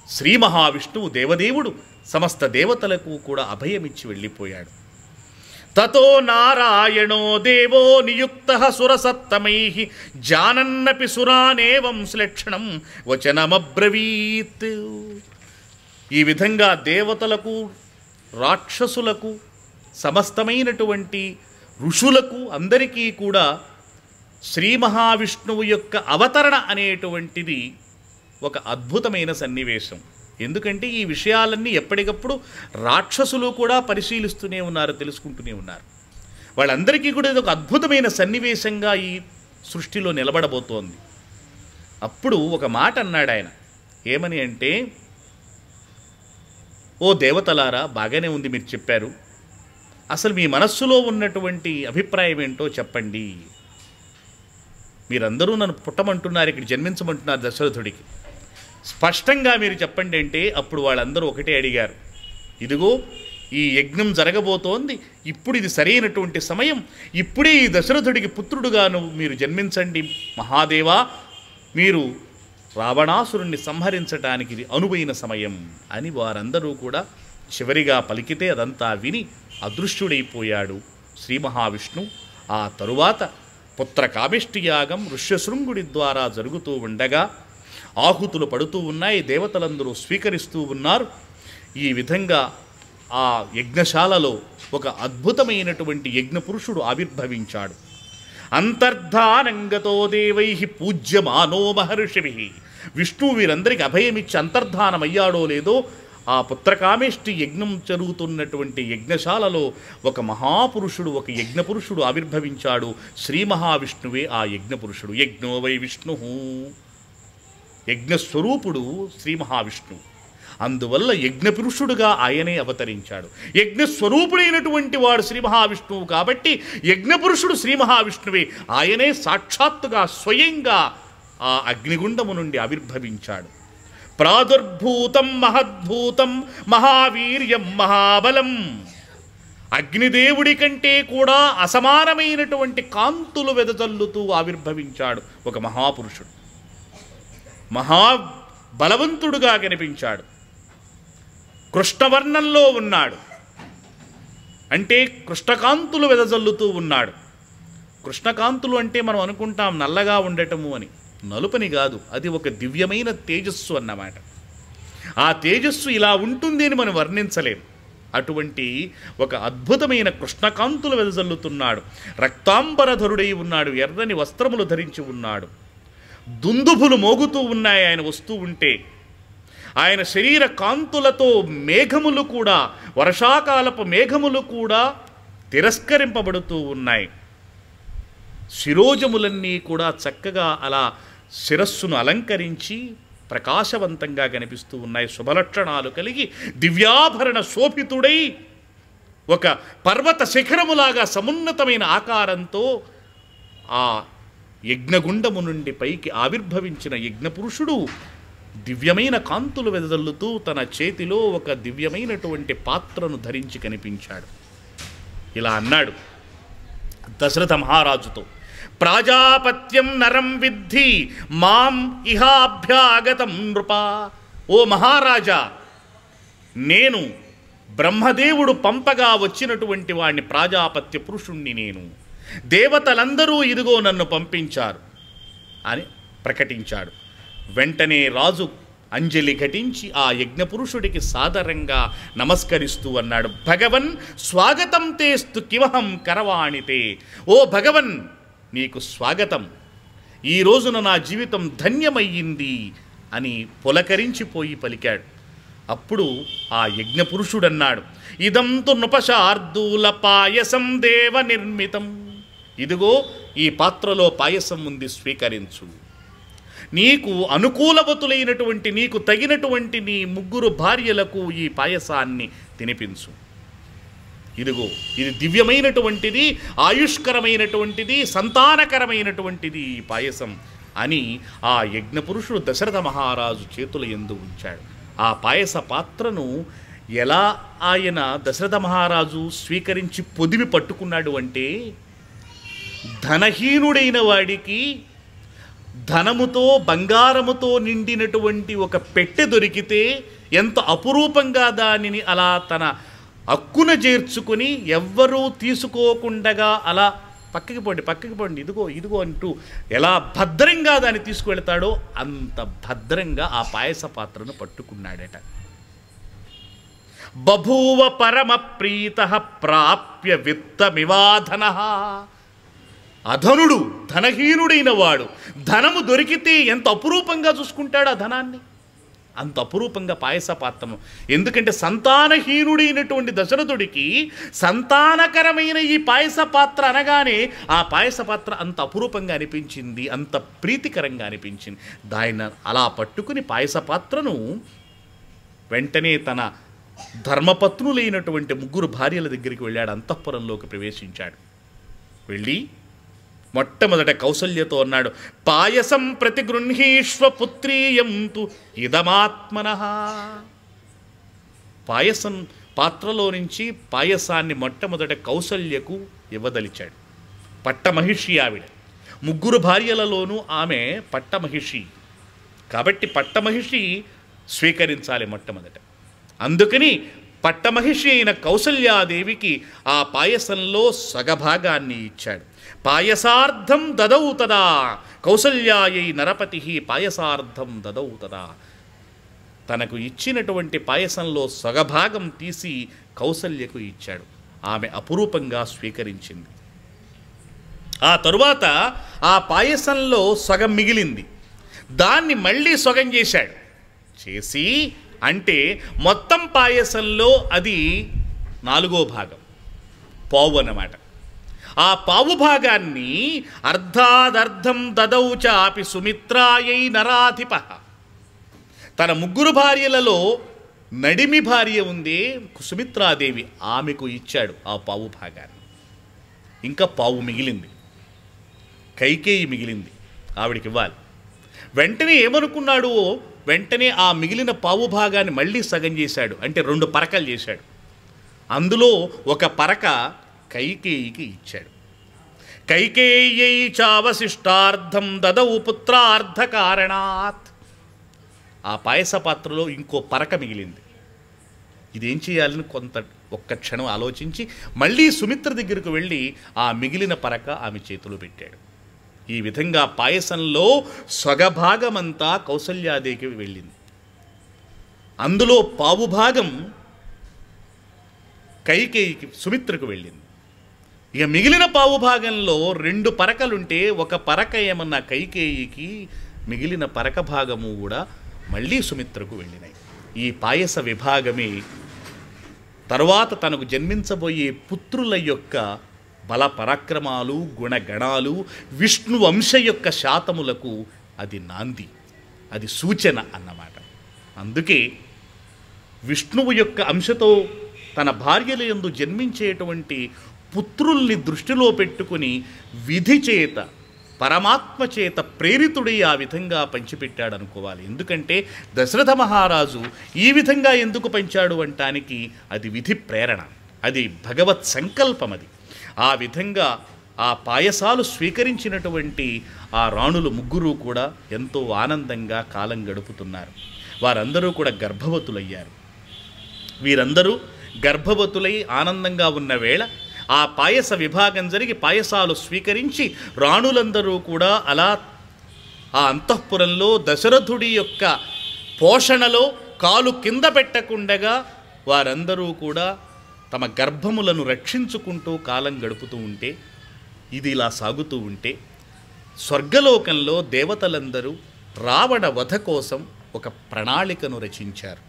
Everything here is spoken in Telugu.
శ్రీ మహావిష్ణువు దేవదేవుడు సమస్త దేవతలకు కూడా అభయమిచ్చి వెళ్ళిపోయాడు తతో నారాయణో దేవో నియుక్త సురసత్తమై జానన్నపి సురానేవం శ్లక్షణం వచనమబ్రవీత్ ఈ విధంగా దేవతలకు రాక్షసులకు సమస్తమైనటువంటి ఋషులకు అందరికీ కూడా శ్రీ మహావిష్ణువు యొక్క అవతరణ అనేటువంటిది ఒక అద్భుతమైన సన్నివేశం ఎందుకంటే ఈ విషయాలన్నీ ఎప్పటికప్పుడు రాక్షసులు కూడా పరిశీలిస్తూనే ఉన్నారు తెలుసుకుంటూనే ఉన్నారు వాళ్ళందరికీ కూడా ఇది ఒక అద్భుతమైన సన్నివేశంగా ఈ సృష్టిలో నిలబడబోతోంది అప్పుడు ఒక మాట అన్నాడు ఆయన ఏమని అంటే ఓ దేవతలారా బాగానే ఉంది మీరు చెప్పారు అసలు మీ మనస్సులో ఉన్నటువంటి అభిప్రాయం ఏంటో చెప్పండి మీరందరూ నన్ను పుట్టమంటున్నారు ఇక్కడ జన్మించమంటున్నారు దశరథుడికి స్పష్టంగా మీరు చెప్పండి అంటే అప్పుడు వాళ్ళందరూ ఒకటే అడిగారు ఇదిగో ఈ యజ్ఞం జరగబోతోంది ఇప్పుడు ఇది సరైనటువంటి సమయం ఇప్పుడే ఈ దశరథుడికి పుత్రుడుగాను మీరు జన్మించండి మహాదేవా మీరు రావణాసురుణ్ణి సంహరించటానికి ఇది అనువైన సమయం అని వారందరూ కూడా చివరిగా పలికితే అదంతా విని అదృశ్యుడైపోయాడు శ్రీ మహావిష్ణు ఆ తరువాత పుత్ర కామిష్టి యాగం ఋష్యశృంగుడి ద్వారా జరుగుతూ ఉండగా ఆహుతులు పడుతూ ఉన్నాయి దేవతలందరూ స్వీకరిస్తూ ఉన్నారు ఈ విధంగా ఆ యజ్ఞశాలలో ఒక అద్భుతమైనటువంటి యజ్ఞ పురుషుడు ఆవిర్భవించాడు అంతర్ధానంగతో దేవై పూజ్యమానో మహర్షిభి విష్ణువు వీరందరికీ అభయమిచ్చి అంతర్ధానమయ్యాడో లేదో ఆ పుత్రకామేష్టి యజ్ఞం జరుగుతున్నటువంటి యజ్ఞశాలలో ఒక మహాపురుషుడు ఒక యజ్ఞపురుషుడు ఆవిర్భవించాడు శ్రీ మహావిష్ణువే ఆ యజ్ఞపురుషుడు యజ్ఞో వై విష్ణు యజ్ఞస్వరూపుడు శ్రీ మహావిష్ణువు అందువల్ల యజ్ఞపురుషుడుగా ఆయనే అవతరించాడు యజ్ఞస్వరూపుడైనటువంటి వాడు శ్రీ మహావిష్ణువు కాబట్టి యజ్ఞపురుషుడు శ్రీ మహావిష్ణువే ఆయనే సాక్షాత్తుగా స్వయంగా ఆ అగ్నిగుండము నుండి ఆవిర్భవించాడు ప్రాదుర్భూతం మహద్భూతం మహావీర్యం మహాబలం అగ్నిదేవుడి కంటే కూడా అసమానమైనటువంటి కాంతులు వెదజల్లుతూ ఆవిర్భవించాడు ఒక మహాపురుషుడు మహా బలవంతుడుగా కనిపించాడు కృష్ణవర్ణంలో ఉన్నాడు అంటే కృష్ణకాంతులు వెదజల్లుతూ ఉన్నాడు కృష్ణకాంతులు అంటే మనం అనుకుంటాం నల్లగా ఉండటము అని నలుపని కాదు అది ఒక దివ్యమైన తేజస్సు అన్నమాట ఆ తేజస్సు ఇలా ఉంటుంది అని మనం వర్ణించలేం అటువంటి ఒక అద్భుతమైన కృష్ణకాంతులు వెదజల్లుతున్నాడు రక్తాంబరధరుడై ఉన్నాడు ఎర్రని వస్త్రములు ధరించి ఉన్నాడు దుందుభులు మోగుతూ ఉన్నాయి ఆయన వస్తూ ఉంటే ఆయన శరీర కాంతులతో మేఘములు కూడా వర్షాకాలపు మేఘములు కూడా తిరస్కరింపబడుతూ ఉన్నాయి శిరోజములన్నీ కూడా చక్కగా అలా శిరస్సును అలంకరించి ప్రకాశవంతంగా కనిపిస్తూ ఉన్నాయి శుభలక్షణాలు కలిగి దివ్యాభరణ శోభితుడై ఒక పర్వత శిఖరములాగా సమున్నతమైన ఆకారంతో ఆ యజ్ఞగుండము నుండి పైకి ఆవిర్భవించిన యజ్ఞపురుషుడు దివ్యమైన కాంతులు వెదజల్లుతూ తన చేతిలో ఒక దివ్యమైనటువంటి పాత్రను ధరించి కనిపించాడు ఇలా అన్నాడు దశరథ మహారాజుతో ప్రాజాపత్యం నరం విద్ధి మాం ఇహాభ్యాగతం నృప ఓ మహారాజా నేను బ్రహ్మదేవుడు పంపగా వచ్చినటువంటి వాడిని ప్రాజాపత్య పురుషుణ్ణి నేను దేవతలందరూ ఇదిగో నన్ను పంపించారు అని ప్రకటించాడు వెంటనే రాజు అంజలి ఘటించి ఆ యజ్ఞపురుషుడికి సాదరంగా నమస్కరిస్తూ అన్నాడు భగవన్ స్వాగతం తేస్తు కివహం కరవాణితే ఓ భగవన్ నీకు స్వాగతం ఈ రోజున నా జీవితం ధన్యమయ్యింది అని పులకరించిపోయి పలికాడు అప్పుడు ఆ యజ్ఞపురుషుడన్నాడు ఇదంతు నృపశార్దూల పాయసం దేవ నిర్మితం ఇదిగో ఈ పాత్రలో పాయసం ఉంది స్వీకరించు నీకు అనుకూలవతులైనటువంటి నీకు తగినటువంటి నీ ముగ్గురు భార్యలకు ఈ పాయసాన్ని తినిపించు ఇదిగో ఇది దివ్యమైనటువంటిది ఆయుష్కరమైనటువంటిది సంతానకరమైనటువంటిది ఈ పాయసం అని ఆ యజ్ఞపురుషుడు దశరథ మహారాజు చేతుల ఎందు ఉంచాడు ఆ పాయస పాత్రను ఎలా ఆయన దశరథ మహారాజు స్వీకరించి పొదివి పట్టుకున్నాడు అంటే ధనహీనుడైన వాడికి ధనముతో బంగారముతో నిండినటువంటి ఒక పెట్టె దొరికితే ఎంత అపురూపంగా దానిని అలా తన అక్కున చేర్చుకుని ఎవ్వరూ తీసుకోకుండగా అలా పక్కకి పోండి పక్కకి పోండి ఇదిగో ఇదిగో అంటూ ఎలా భద్రంగా దాన్ని తీసుకువెళ్తాడో అంత భద్రంగా ఆ పాయస పాత్రను పట్టుకున్నాడట బభూవ పరమ ప్రీత ప్రాప్య విత్తమివాధన అధనుడు ధనహీనుడైన వాడు ధనము దొరికితే ఎంత అపురూపంగా చూసుకుంటాడు ఆ ధనాన్ని అంత అపురూపంగా పాయస పాత్రము ఎందుకంటే సంతానహీనుడైనటువంటి దశరథుడికి సంతానకరమైన ఈ పాయస పాత్ర అనగానే ఆ పాయస పాత్ర అంత అపురూపంగా అనిపించింది అంత ప్రీతికరంగా అనిపించింది దాన్ని అలా పట్టుకుని పాయస పాత్రను వెంటనే తన ధర్మపత్నులైనటువంటి ముగ్గురు భార్యల దగ్గరికి వెళ్ళాడు అంతఃపురంలోకి ప్రవేశించాడు వెళ్ళి మొట్టమొదట కౌసల్యతో అన్నాడు పాయసం ప్రతిగృహీష్వ పుత్రీయంతు ఇదమాత్మన పాయసం పాత్రలో నుంచి పాయసాన్ని మొట్టమొదట కౌసల్యకు ఇవ్వదలిచాడు పట్టమహిషి ఆవిడ ముగ్గురు భార్యలలోనూ ఆమె పట్టమహిషి కాబట్టి పట్టమహిషి స్వీకరించాలి మొట్టమొదట అందుకని పట్టమహిషి అయిన కౌసల్యాదేవికి ఆ పాయసంలో సగభాగాన్ని ఇచ్చాడు పాయసార్థం దదౌ తదా కౌసల్యాయై నరపతి పాయసార్థం దదౌ తదా తనకు ఇచ్చినటువంటి పాయసంలో సగభాగం తీసి కౌసల్యకు ఇచ్చాడు ఆమె అపురూపంగా స్వీకరించింది ఆ తరువాత ఆ పాయసంలో సగం మిగిలింది దాన్ని మళ్ళీ సగం చేశాడు చేసి అంటే మొత్తం పాయసంలో అది నాలుగో భాగం పావు అన్నమాట ఆ పావు భాగాన్ని అర్ధాదర్థం దదౌ చాపి సుమిత్రాయై నరాధిప తన ముగ్గురు భార్యలలో నడిమి భార్య ఉంది సుమిత్రాదేవి ఆమెకు ఇచ్చాడు ఆ పావు భాగాన్ని ఇంకా పావు మిగిలింది కైకేయి మిగిలింది ఆవిడికి ఇవ్వాలి వెంటనే ఏమనుకున్నాడు వెంటనే ఆ మిగిలిన పావు భాగాన్ని మళ్ళీ సగం చేశాడు అంటే రెండు పరకలు చేశాడు అందులో ఒక పరక కైకేయికి ఇచ్చాడు కైకేయ్యై చావశిష్టార్థం దదౌ పుత్రార్థ కారణాత్ ఆ పాయస పాత్రలో ఇంకో పరక మిగిలింది ఇదేం చేయాలని కొంత ఒక్క క్షణం ఆలోచించి మళ్ళీ సుమిత్ర దగ్గరకు వెళ్ళి ఆ మిగిలిన పరక ఆమె చేతిలో పెట్టాడు ఈ విధంగా పాయసంలో స్వగభాగమంతా కౌసల్యాదేవికి వెళ్ళింది అందులో పావు భాగం కైకేయికి సుమిత్రకు వెళ్ళింది ఇక మిగిలిన పావు భాగంలో రెండు పరకలుంటే ఒక పరక ఏమన్నా కైకేయికి మిగిలిన పరక భాగము కూడా మళ్ళీ సుమిత్రకు వెళ్ళినాయి ఈ పాయస విభాగమే తరువాత తనకు జన్మించబోయే పుత్రుల యొక్క బల పరాక్రమాలు గుణగణాలు విష్ణు వంశ యొక్క శాతములకు అది నాంది అది సూచన అన్నమాట అందుకే విష్ణువు యొక్క అంశతో తన భార్యల యందు జన్మించేటువంటి పుత్రుల్ని దృష్టిలో పెట్టుకుని విధి చేత పరమాత్మ చేత ప్రేరితుడై ఆ విధంగా పంచిపెట్టాడు అనుకోవాలి ఎందుకంటే దశరథ మహారాజు ఈ విధంగా ఎందుకు పంచాడు అంటానికి అది విధి ప్రేరణ అది భగవత్ సంకల్పం అది ఆ విధంగా ఆ పాయసాలు స్వీకరించినటువంటి ఆ రాణులు ముగ్గురు కూడా ఎంతో ఆనందంగా కాలం గడుపుతున్నారు వారందరూ కూడా గర్భవతులయ్యారు వీరందరూ గర్భవతులై ఆనందంగా ఉన్న వేళ ఆ పాయస విభాగం జరిగి పాయసాలు స్వీకరించి రాణులందరూ కూడా అలా ఆ అంతఃపురంలో దశరథుడి యొక్క పోషణలో కాలు కింద పెట్టకుండగా వారందరూ కూడా తమ గర్భములను రక్షించుకుంటూ కాలం గడుపుతూ ఉంటే ఇది ఇలా సాగుతూ ఉంటే స్వర్గలోకంలో దేవతలందరూ రావణ వధ కోసం ఒక ప్రణాళికను రచించారు